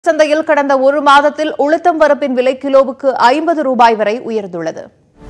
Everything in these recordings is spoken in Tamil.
சந்தையில் கடந்த ஒரு மாதத்தில் உளுத்தம் பருப்பின் விலை கிலோவுக்கு ஐம்பது ரூபாய் வரை உயர்ந்துள்ளது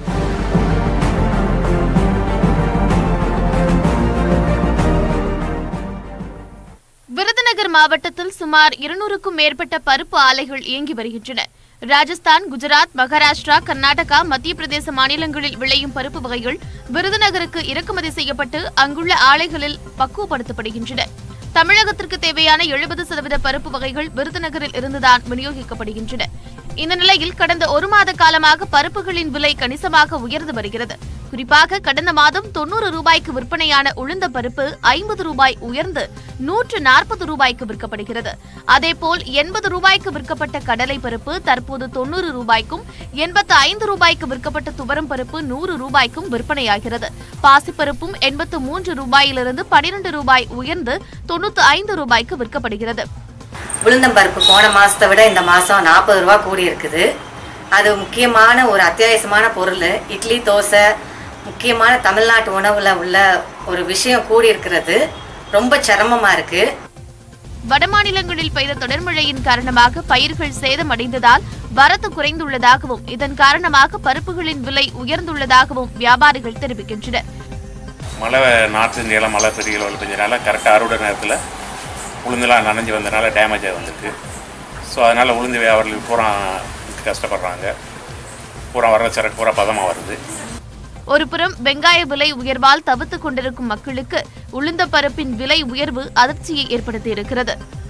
விருதுநகர் மாவட்டத்தில் சுமார் இருநூறுக்கும் மேற்பட்ட பருப்பு ஆலைகள் இயங்கி வருகின்றன ராஜஸ்தான் குஜராத் மகாராஷ்டிரா கர்நாடகா மத்திய பிரதேச மாநிலங்களில் விளையும் பருப்பு வகைகள் விருதுநகருக்கு இறக்குமதி செய்யப்பட்டு அங்குள்ள ஆலைகளில் பக்குவப்படுத்தப்படுகின்றன தமிழகத்திற்கு தேவையான எழுபது சதவீத பருப்பு வகைகள் விருதுநகரில் இருந்துதான் விநியோகிக்கப்படுகின்றன இந்த நிலையில் கடந்த ஒரு மாத காலமாக பருப்புகளின் விலை கணிசமாக உயர்ந்து வருகிறது குறிப்பாக கடந்த மாதம் தொண்ணூறு ரூபாய்க்கு விற்பனையான உளுந்த பருப்பு ஐம்பது ரூபாய் உயர்ந்து நூற்று நாற்பது ரூபாய்க்கு விற்கப்படுகிறது அதேபோல் எண்பது ரூபாய்க்கு விற்கப்பட்ட கடலை பருப்பு தற்போது தொண்ணூறு ரூபாய்க்கும் எண்பத்து ஐந்து ரூபாய்க்கு விற்கப்பட்ட துவரம் பருப்பு நூறு ரூபாய்க்கும் விற்பனையாகிறது பாசிப்பருப்பும் எண்பத்து மூன்று ரூபாயிலிருந்து பனிரெண்டு ரூபாய் உயர்ந்து தொண்ணூத்து ஐந்து ரூபாய்க்கு விற்கப்படுகிறது உளுந்தம்பருப்பு போன மாசத்தை விட இந்த மாசம் நாற்பது ரூபா கூடி இருக்குது அது முக்கியமான ஒரு அத்தியாவசியமான பொருள் இட்லி தோசை முக்கியமான தமிழ்நாட்டு உணவுல உள்ள ஒரு விஷயம் கூடி இருக்கிறது ரொம்ப சிரமமா இருக்கு வடமாநிலங்களில் பெய்த தொடர் மழையின் காரணமாக பயிர்கள் சேதமடைந்ததால் வரத்து குறைந்துள்ளதாகவும் இதன் காரணமாக பருப்புகளின் விலை உயர்ந்துள்ளதாகவும் வியாபாரிகள் தெரிவிக்கின்றனர் மழை நார்த் இந்தியாவில் மழை பெரிய அளவில் பெஞ்சனால கரெக்டாக அறுவடை நேரத்தில் உளுந்துலாம் நனைஞ்சு வந்தனால டேமேஜ் ஆகி வந்திருக்கு ஸோ அதனால் உளுந்து வியாபாரிகள் பூரா கஷ்டப்படுறாங்க பூரா வர்ற சரக்கு பூரா பதமாக வருது ஒருபுறம் வெங்காய விலை உயர்வால் தவித்துக் கொண்டிருக்கும் மக்களுக்கு உளுந்த பருப்பின் விலை உயர்வு அதிர்ச்சியை ஏற்படுத்தியிருக்கிறது